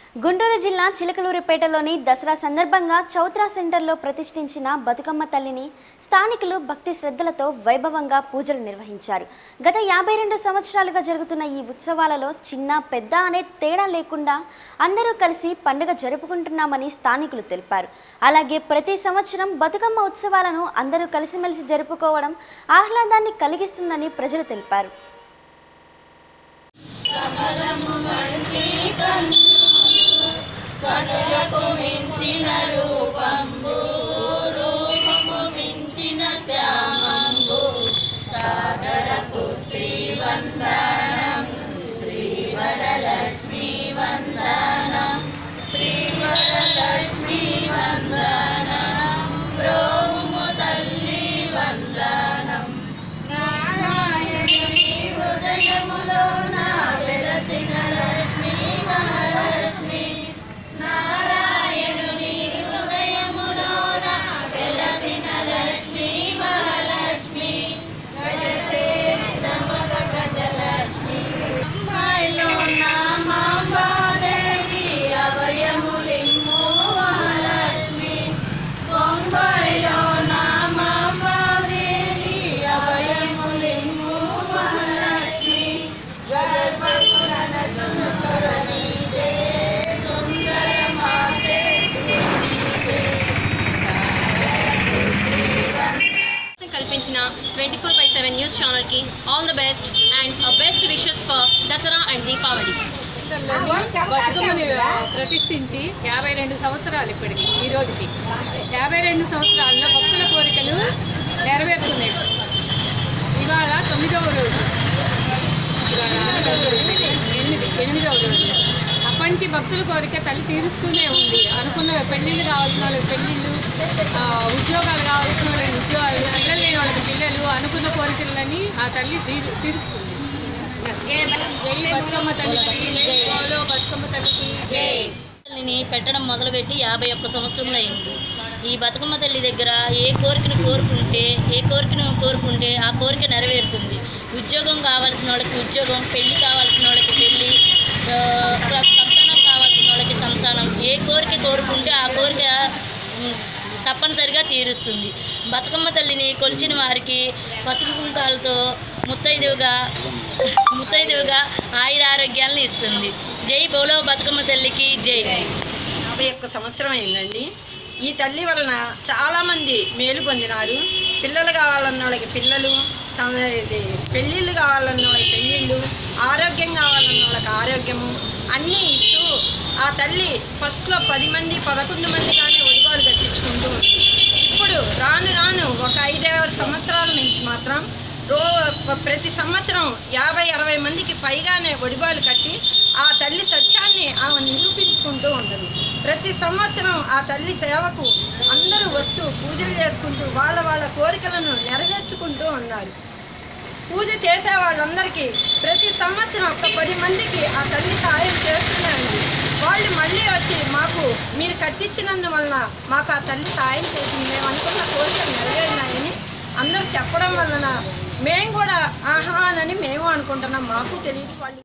గుంటూరు జిల్లా చిలకలూరిపేటలోని దసరా సందర్భంగా చౌత్రా సెంటర్లో ప్రతిష్ఠించిన బతుకమ్మ తల్లిని స్థానికులు భక్తి శ్రద్ధలతో వైభవంగా పూజలు నిర్వహించారు గత యాభై రెండు సంవత్సరాలుగా జరుగుతున్న ఈ ఉత్సవాలలో చిన్న పెద్ద అనే తేడా లేకుండా అందరూ కలిసి పండుగ జరుపుకుంటున్నామని స్థానికులు తెలిపారు అలాగే ప్రతి సంవత్సరం బతుకమ్మ ఉత్సవాలను అందరూ కలిసిమెలిసి జరుపుకోవడం ఆహ్లాదాన్ని కలిగిస్తుందని ప్రజలు తెలిపారు కనులకు మించిన రూపంబు రూపము మించిన శ్యామంబు సాగర పుత్రి వందనం శ్రీవరలక్ష్మీ వందనం శ్రీవరలక్ష్మీ వందనం ప్రోము తల్లి వందనం నారాయణుని హృదయములో నా వెలసిన లక్ష్మీ మహాలక్ష్మి నారాయణుని హృదయములో నా వెలసిన లక్ష్మీ మహాలక్ష్మి గజసేవితమగ గజలక్ష్మి అమ్మాయిలో నా మాంబాదేవి అభయములిమ్ము మహాలక్ష్మి బొంబాయిలో నా మాంబాదేవి అభయములిమ్ము మహాలక్ష్మి గర్భములన చునుకొరనీదే సుందర మాతే శ్రీనిదే అవకాశం కల్పించిన twenty four by seven news ఛానల్కి all the best and best wishes for Dasara and Deepavali సెంటర్లోని బతుకమ్మని ఆ, ప్రతిష్ఠించి యాభై రెండు సంవత్సరాలు ఇప్పటికి ఈ రోజుకి యాభై రెండు సంవత్సరాల్లో భక్తుల కోరికలు నెరవేరుతున్నాయి ఇవాళ తొమ్మిదవ రోజు ఇవాళ ఆరవ రోజు ఇది. ఎనిమిది ఎనిమిదవ రోజు అప్పటి నుంచి భక్తుల కోరిక తల్లి తీరుస్తూనే ఉంది అనుకున్న పెళ్ళిళ్ళు కావాల్సిన వాళ్ళకి పెళ్ళిళ్ళు ఆ, ఉద్యోగాలు కావాల్సిన వాళ్ళకి ఉద్యోగాలు పిల్లలు లేని వాళ్ళకి పిల్లలు అనుకున్న కోరికలని ఆ తల్లి తీరు తీరుస్తుంది జై బతుకమ్మ తల్లికి జై బోలో బతుకమ్మ తల్లికి జై తల్లిని పెట్టడం మొదలుపెట్టి యాభై ఒక్క సంవత్సరంలో అయింది ఈ బతుకమ్మ తల్లి దగ్గర ఏ కోరికను కోరుకుంటే ఏ కోరికను కోరుకుంటే ఆ కోరిక నెరవేరుతుంది ఉద్యోగం కావాల్సిన వాళ్ళకి ఉద్యోగం పెళ్లి కావాల్సిన వాళ్ళకి పెళ్లి ఆ, ప్ర- సంతానం కావాల్సిన వాళ్ళకి సంతానం ఏ కోరిక కోరుకుంటే ఆ కోరిక ఉమ్, తప్పనిసరిగా తీరుస్తుంది బతుకమ్మ తల్లిని కొలిచిన వారికి పసుపు కుంకాలతో ముత్తైదువుగా ముత్తైదువుగా ఆయుర ఆరోగ్యాలను ఇస్తుంది జై బోలో బతుకమ్మ తల్లికి జై యాభై ఒక్క సంవత్సరం అయిందండి ఈ తల్లి వలన చాలామంది మేలు పొందినారు పిల్లలు కావాలన్న వాళ్ళకి పిల్లలు సం- ఇది పెళ్ళిళ్ళు కావాలన్న వాళ్ళకి పెళ్ళిళ్ళు ఆరోగ్యం కావాలన్న వాళ్ళకి ఆరోగ్యము అన్నీ ఇస్తూ ఆ తల్లి ఫస్ట్లో పది మంది పదకొండు మంది కానీ ఒడివాళ్ళు కట్టించుకుంటూ ఉంది ఇప్పుడు రాను రాను ఒక ఐదారు సంవత్సరాల నుంచి మాత్రం రో ప్రతి సంవత్సరం యాభై అరవై మందికి పైగానే ఒడిబాలు కట్టి ఆ తల్లి సత్యాన్ని ఆమె నిరూపించుకుంటూ ఉన్నది ప్రతి సంవత్సరం ఆ తల్లి సేవకు అందరూ వస్తూ పూజలు చేసుకుంటూ వాళ్ళ వాళ్ళ కోరికలను నెరవేర్చుకుంటూ ఉన్నారు పూజ చేసే వాళ్ళందరికీ ప్రతి సంవత్సరం ఒక పది మందికి ఆ తల్లి సాయం చేస్తూనే ఉంది వాళ్ళు మళ్ళీ వచ్చి మాకు మీరు కట్టించినందువలన మాకు ఆ తల్లి సాయం చేసింది మేము అనుకున్న కోరికలు నెరవేరినాయని అందరూ చెప్పడం వలన మేము కూడా ఆహా అని మేము అనుకుంటున్నాం మాకు తెలియదు వాళ్ళు